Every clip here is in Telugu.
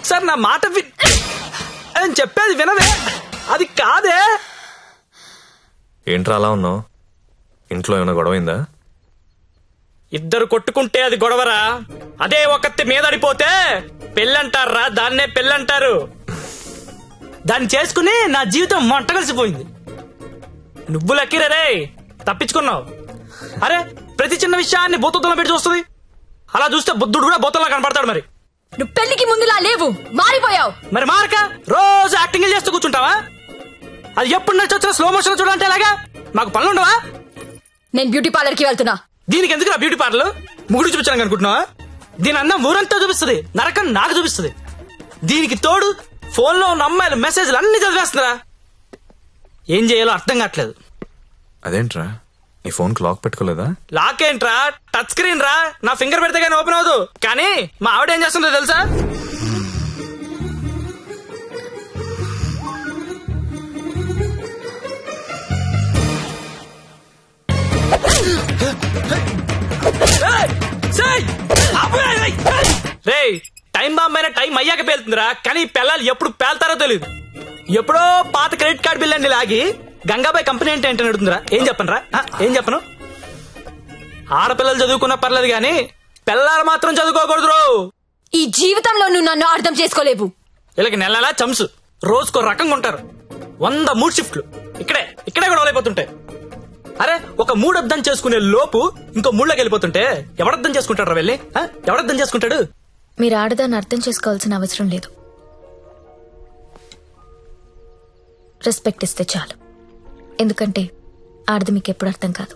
ఒకసారి నా మాట వి నేను చెప్పేది వినవే అది కాదే ఏంట్రా అలా ఉన్నావు ఇంట్లో ఏమైనా గొడవైందా ఇద్దరు కొట్టుకుంటే అది గొడవరా అదే ఒకత్తి మీదడిపోతే పెళ్ళంటారా దాన్నే పెళ్ళంటారు దాన్ని చేసుకుని నా జీవితం మంట కలిసిపోయింది నువ్వు లక్కీరే రే తప్పించుకున్నావు అరే ప్రతి చిన్న విషయాన్ని బూతద్దులో పెట్టి చూస్తుంది అలా చూస్తే బుద్ధుడు కూడా బూతల్లా కనపడతాడు మరి నువ్వు పెళ్లికి ముందులా లేవు మారిపోయావు మరి మార్క రోజు యాక్టింగ్ చేస్తూ కూర్చుంటావా అది ఎప్పుడు నడిచి వచ్చిన స్లో మోషన్ చూడాలంటే ఎలాగా మాకు పనులు ఉండవా నేను బ్యూటీ పార్లర్ కి వెళ్తున్నా దీనికి ఎందుకు బ్యూటీ పార్లర్ ముగుడు చూపించడానికి అనుకుంటున్నావా దీని అన్నం ఊరంతా చూపిస్తుంది నరకం నాకు చూపిస్తుంది దీనికి తోడు ఫోన్ లో ఉన్న అమ్మాయిల మెసేజ్లు అన్ని చదివేస్తున్నారా ఏం చేయాలో అర్థం కావట్లేదు అదేంట్రా నీ ఫోన్ లాక్ పెట్టుకోలేదా లాక్ ఏంట్రా టచ్ స్క్రీన్ రా నా ఫింగర్ పెడితే కానీ ఓపెన్ అవ్వదు కానీ మా ఆవిడ ఏం చేస్తుందో తెలుసా రే టైం బాంబ్ అయినా టైం అయ్యాక పేలుతుందిరా కానీ ఈ పిల్లలు ఎప్పుడు పేల్తారో తెలియదు ఎప్పుడో పాత క్రెడిట్ కార్డ్ బిల్ అండి లాగి గంగాబాయ్ కంపెనీ అంటే ఏంటని అడుగుతుందిరా ఏం చెప్పను రా ఏం చెప్పను ఆడపిల్లలు చదువుకున్నా పర్లేదు కానీ పిల్లలు మాత్రం చదువుకోకూడదు రో. ఈ జీవితంలో నువ్వు నన్ను అర్థం చేసుకోలేవు వీళ్ళకి నెల నెలా చంసు రోజుకో రకంగా ఉంటారు వంద మూడు షిఫ్ట్లు ఇక్కడే ఇక్కడే కూడా అయిపోతుంటాయి అరే ఒక మూడు అర్థం చేసుకునే లోపు ఇంకో మూడులోకి వెళ్ళిపోతుంటే ఎవడర్థం చేసుకుంటాడు వెళ్ళి ఆ? ఎవడర్థం చేసుకుంటాడు మీరు ఆడదాన్ని అర్థం చేసుకోవాల్సిన అవసరం లేదు రెస్పెక్ట్ ఇస్తే చాలు ఎందుకంటే ఆడది మీకు ఎప్పుడు అర్థం కాదు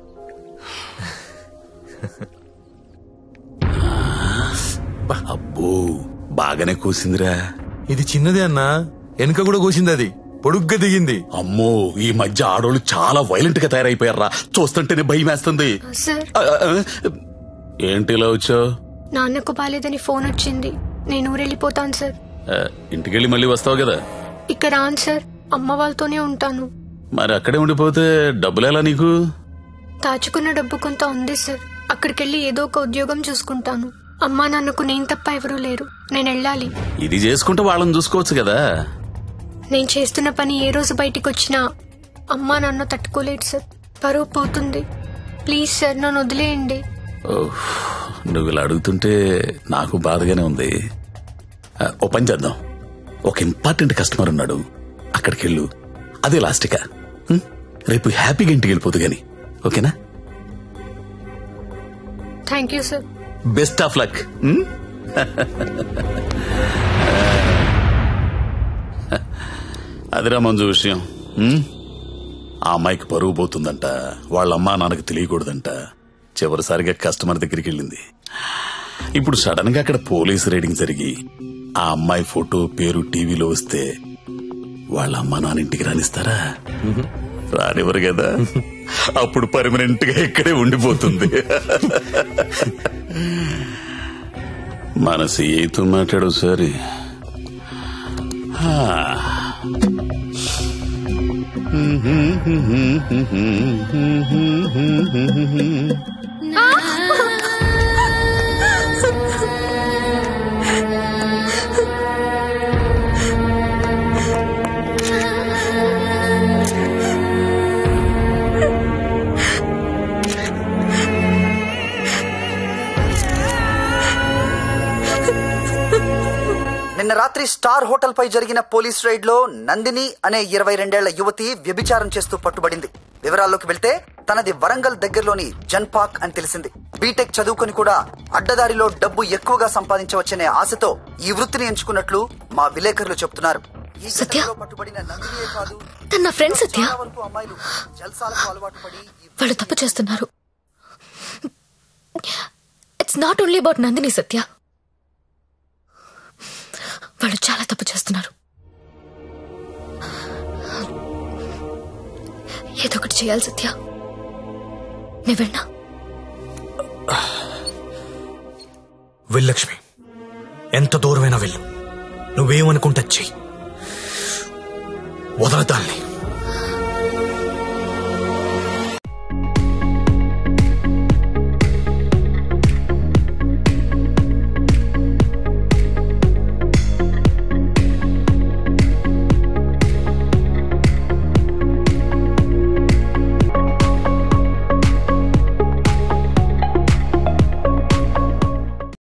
అబ్బో బాగానే కూసిందిరా ఇది చిన్నదే అన్నా వెనుక కూడా కోసింది అది పొడుగ్గా దిగింది అమ్మో ఈ మధ్య ఆడోళ్ళు చాలా వైలెంట్ గా తయారైపోయారా చూస్తుంటేనే భయం వేస్తుంది సార్ ఆ, ఆ, ఏంటి ఇలా వచ్చావు నాన్నకు బాలేదని ఫోన్ వచ్చింది నేను ఊరెళ్ళిపోతాను సార్ ఇంటికెళ్ళి మళ్ళీ వస్తావు కదా ఇక రాను సార్ అమ్మ వాళ్ళతోనే ఉంటాను మరి అక్కడే ఉండిపోతే డబ్బులు ఎలా నీకు దాచుకున్న డబ్బు కొంత ఉంది సార్ అక్కడికెళ్ళి ఏదో ఒక ఉద్యోగం చూసుకుంటాను అమ్మా నాన్నకు నేను తప్ప ఎవరూ లేరు నేను వెళ్ళాలి ఇది చేసుకుంటే వాళ్ళని చూసుకోవచ్చు కదా నేను చేస్తున్న పని ఏ రోజు బయటికి వచ్చినా అమ్మా నాన్న తట్టుకోలేడు సార్ పరువు పోతుంది ప్లీజ్ సార్ నన్ను వదిలేయండి ఓహ్, నువ్వు ఇలా అడుగుతుంటే నాకు బాధగానే ఉంది ఆ, ఓ పని చేద్దాం ఒక ఇంపార్టెంట్ కస్టమర్ ఉన్నాడు అక్కడికి వెళ్ళు అదే లాస్ట్గా ఉం? రేపు హ్యాపీగా ఇంటికి వెళ్ళిపోదు గాని ఓకేనా thank you sir best of luck అదిరా మంజు విషయం ఉం? ఆ అమ్మాయికి పరువు పోతుందంట వాళ్ళ అమ్మా నాన్నకి తెలియకూడదంట చివరిసారిగా కస్టమర్ దగ్గరికి వెళ్ళింది ఇప్పుడు సడన్ గా అక్కడ పోలీస్ రైడింగ్ జరిగి ఆ అమ్మాయి ఫోటో పేరు టీవీలో వస్తే వాళ్ళ అమ్మా నాన్న ఇంటికి రానిస్తారా రానివ్వరు కదా అప్పుడు పర్మనెంట్ గా ఇక్కడే ఉండిపోతుంది మన సీఏతో మాట్లాడు సరే నిన్న రాత్రి స్టార్ హోటల్ పై జరిగిన పోలీస్ రైడ్ లో నందిని అనే ఇరవై రెండేళ్ల యువతి వ్యభిచారం చేస్తూ పట్టుబడింది వివరాల్లోకి వెళ్తే తనది వరంగల్ దగ్గరలోని జన్పాక్ అని తెలిసింది బీటెక్ చదువుకొని కూడా అడ్డదారిలో డబ్బు ఎక్కువగా సంపాదించవచ్చనే ఆశతో ఈ వృత్తిని ఎంచుకున్నట్లు మా విలేకరులు చెప్తున్నారు ఈ సత్య? ఘటనలో పట్టుబడిన నందినియే కాదు తన నా ఫ్రెండ్ సత్య చాలా వరకు అమ్మాయిలు జల్సాలకు అలవాటు పడి ఈ వాళ్ళు తప్పు చేస్తున్నారు it's not only about Nandini Satya వాళ్ళు చాలా తప్పు చేస్తున్నారు ఏదో ఒకటి చేయాలి సత్య నీ వెళ్ళా వెళ్ళలక్ష్మి ఎంత దూరమైనా వెళ్ళు నువ్వేమనుకుంటా చెయ్యి వదలదాల్ని